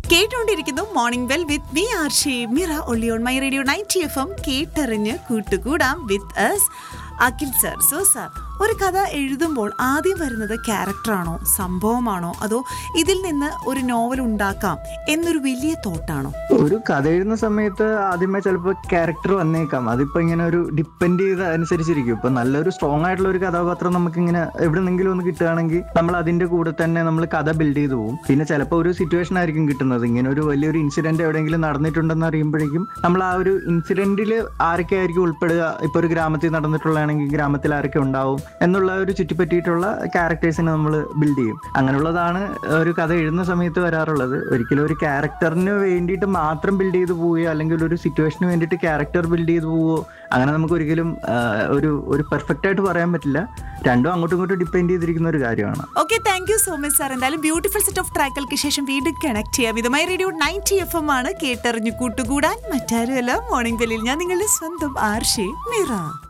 കേട്ടുകൊണ്ടിരിക്കുന്നു morning well with we are ഷേ മിറ ഒള്ളി on my radio ninety F M കേട്ടറിഞ്ഞ് കൂട്ടുകൂടാം with S Akhil sir so sir ഒരു കഥ എഴുതുമ്പോൾ ആദ്യം വരുന്നത് ക്യാരക്ടറാണോ സംഭവമാണോ അതോ ഇതിൽ നിന്ന് ഒരു നോവൽ ഉണ്ടാക്കാം എന്നൊരു വലിയ തോട്ടാണോ ഒരു കഥ എഴുതുന്ന സമയത്ത് ആദ്യമേ ചിലപ്പോൾ ക്യാരക്ടർ വന്നേക്കാം അതിപ്പോ ഇങ്ങനെ ഒരു ഡിപ്പെൻഡ് ചെയ്ത് അനുസരിച്ചിരിക്കും ഇപ്പൊ നല്ലൊരു സ്ട്രോങ് ആയിട്ടുള്ള ഒരു കഥാപാത്രം നമുക്ക് ഇങ്ങനെ എവിടെന്നെങ്കിലും ഒന്ന് കിട്ടുകയാണെങ്കിൽ നമ്മൾ അതിന്റെ കൂടെ തന്നെ നമ്മൾ കഥ ബിൽഡ് ചെയ്തു പോകും പിന്നെ ചിലപ്പോൾ ഒരു സിറ്റുവേഷൻ ആയിരിക്കും കിട്ടുന്നത് ഇങ്ങനെ ഒരു വലിയൊരു ഇൻസിഡന്റ് എവിടെയെങ്കിലും നടന്നിട്ടുണ്ടെന്ന് അറിയുമ്പോഴേക്കും നമ്മൾ ആ ഒരു ഇൻസിഡന്റിൽ ആരൊക്കെ ആയിരിക്കും ഉൾപ്പെടുക ഇപ്പൊ ഒരു ഗ്രാമത്തിൽ നടന്നിട്ടുള്ളതാണെങ്കിൽ ഗ്രാമത്തിൽ ആരൊക്കെ ഉണ്ടാവും എന്നുള്ള ഒരു ചുറ്റിപ്പറ്റിയിട്ടുള്ള ക്യാരക്ടേഴ്സിനെ നമ്മൾ ബിൽഡ് ചെയ്യും അങ്ങനെയുള്ളതാണ് ഒരു കഥ എഴുതുന്ന സമയത്ത് വരാറുള്ളത് ഒരിക്കലും ഒരു ക്യാരക്ടറിന് വേണ്ടിയിട്ട് മാത്രം ബിൽഡ് ചെയ്ത് പോവുകയോ അല്ലെങ്കിൽ ഒരു സിറ്റുവേഷന് വേണ്ടിയിട്ട് ക്യാരക്ടർ ബിൽഡ് ചെയ്ത് പോവുകയോ അങ്ങനെ നമുക്ക് ഒരിക്കലും ആ, ഒരു ഒരു പെർഫെക്റ്റ് ആയിട്ട് പറയാൻ പറ്റില്ല രണ്ടും അങ്ങോട്ടും ഇങ്ങോട്ടും ഡിപ്പെൻഡ് ചെയ്തിരിക്കുന്ന ഒരു കാര്യമാണ് okay thank you so much sir എന്തായാലും ബ്യൂട്ടിഫുൾ സെറ്റ് ഓഫ് ട്രാക്കുകൾക്ക് ശേഷം വീണ്ടും കണക്ട് ചെയ്യാം ഇതുമായി റേഡിയോ നയൻറ്റി എഫ് എം ആണ് കേട്ടറിഞ്ഞു കൂട്ടുകൂടാൻ മറ്റാരുമല്ല മോർണിംഗ് വെല്ലിൽ ഞാൻ നിങ്ങളുടെ സ്വന്തം ആർഷേ മിറ